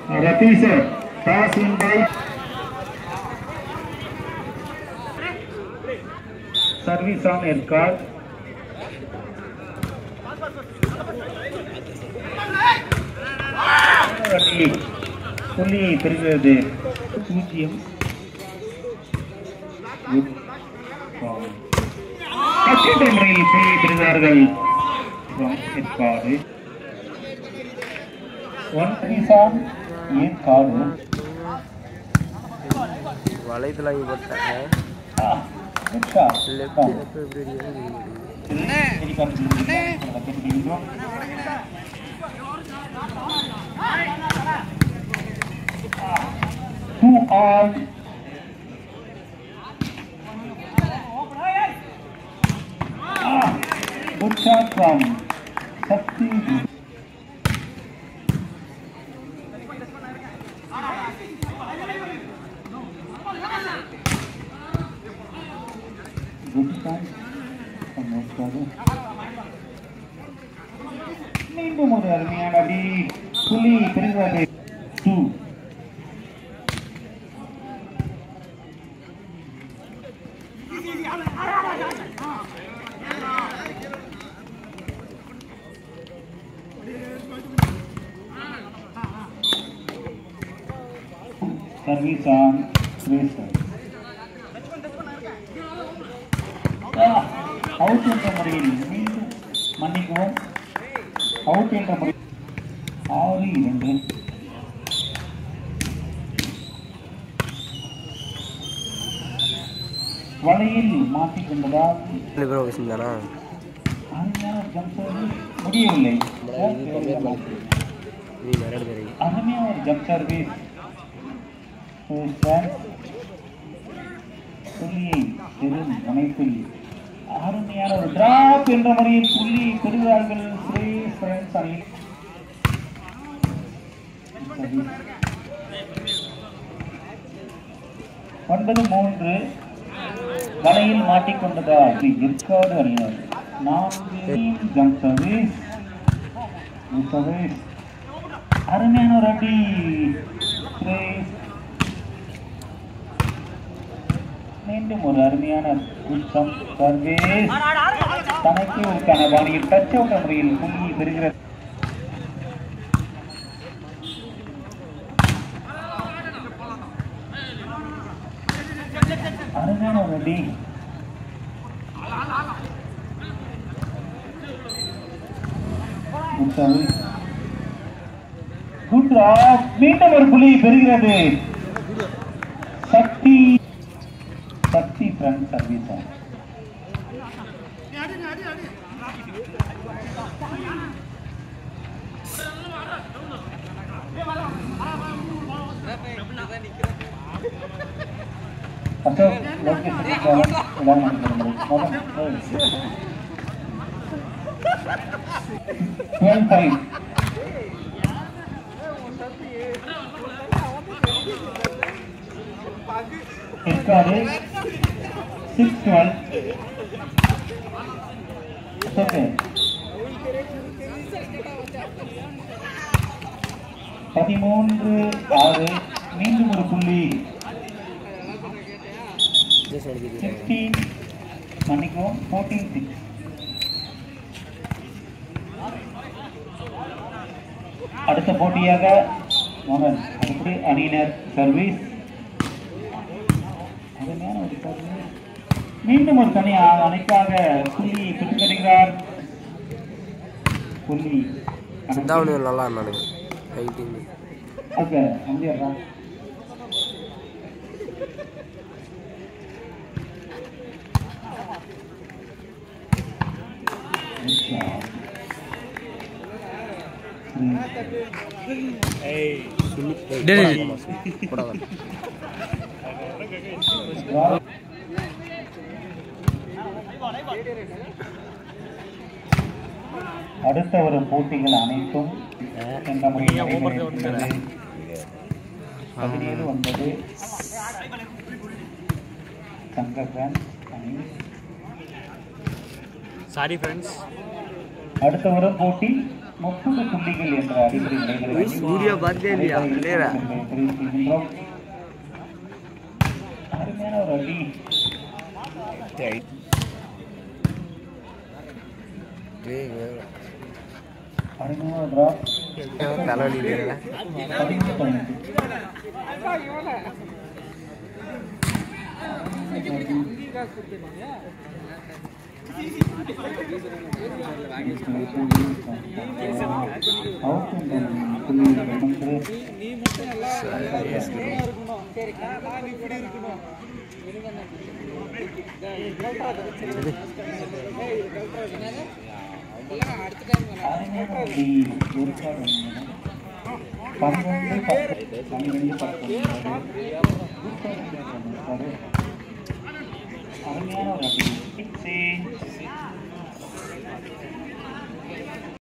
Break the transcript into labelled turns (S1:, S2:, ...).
S1: Rafi sir, pass in by service on air card. Ravi புள்ளியை பெறுகிறது பூஜ்ஜியம் கச்சிட்ட முறையில் புள்ளியை பெறுகிறார்கள் ஏற்காடு ஒன் நிசான் ஏற்காடு
S2: வளையத்தில் வாங்கி போட்டேன்
S1: ஆ, good shot.
S2: லெஃப்ட்
S1: ஆ.
S2: எப்போ எப்படி அடிக்கிறது?
S1: Two all. Ah, Good shot from Shakti. Good shot from Moskova. மீண்டும் ஒரு அருமையான அடி புலி பெறுகிறது டூ சர்வீஸ் ஆன் ரேசர் அவுட் என்ற முறையில் மீண்டும் மன்னிக்கவும் அவுட் என்ற முறை ஆறு இரண்டு வலையில் மாட்டிக்கொண்டதால்
S2: லிபரோ விஷயம் தானா
S1: அருமையான ஜம்ப் முடியவில்லை
S2: நீ நிறைய பேர்
S1: அருமையான ஒரு ஜம்ப் சர்வீஸ் புள்ளியை பெரும் முனைப்பில் அருமையான ஒரு டிராப் என்ற முறையில் புள்ளி பெறுகிறார்கள் ஸ்ரீ ஃப்ரெண்ட்ஸ் அணி ஒன்பது மூன்று வலையில் மாட்டிக்கொண்டதா இது ஏற்காடு அணியினர் நான்கு ஜம்ப் சர்வீஸ் சர்வீஸ் அருமையான ஒரு அடி சுரேஷ். மீண்டும் ஒரு அருமையான குற்றம் சர்வீஸ் தனக்கு ஒரு கனபாணியில் டச் அவுட் முறையில் புள்ளி பெறுகிறது அருமையான ஒரு அடி Good service. Good drop. மீண்டும் ஒரு புள்ளி பெறுகிறது சக்தி சக்தி ஃப்ரண்ட் சர்வீஸ் அசோக் லோகேஷ் விடாமல் டுவெல் ஃபைவ் எட்காடு சிக்ஸ் டுவெல் ஓகே பதிமூன்று ஆறு மீண்டும் ஒரு புள்ளி
S2: ஜஸ்ட் அடிக்கிறது
S1: சிக்ஸ்டீன் மன்னிக்கவும் ஃபோர்டீன் சிக்ஸ் அடுத்த போட்டியாக மோகன் அடுத்து அணியினர் சர்வீஸ் அருமையான ஒரு service. மீண்டும் ஒரு தனி அணைக்காக புள்ளி பெற்று தருகிறார் புள்ளி
S2: சித்தாவணி நல்லா இருந்தானுங்க ஃபைட்டிங்
S1: ஓகே அங்கேயா
S2: போடாத
S1: அடுத்த வரும் போட்டிகள் அனைத்தும் என்ற முறையில் நடைபெறுகின்றது. பதினேழு ஒன்பது தங்க ஃபேன் அணி
S3: சாரி ஃப்ரெண்ட்ஸ்
S1: அடுத்த வரும் போட்டி முப்பது புள்ளிகள் என்ற அடிப்படை நிலைகளை
S2: உய், சூர்யா பார்த்தே இல்லையா? இல்லையா?
S1: தெரிவிக்கின்றோம். அருமையான ஒரு அடி அருமையான ஒரு drop.
S2: தலைவலி தெரியல
S1: பதிமூணு பதினெட்டு. Out என்ற புள்ளியை வென்று அருமையான அடி. ஏற்காடு அணியினர். பன்னிரண்டு பத்து பன்னிரண்டு பத்தொன்பது ஏற்காடு அருமையான ஒரு அடி. Six.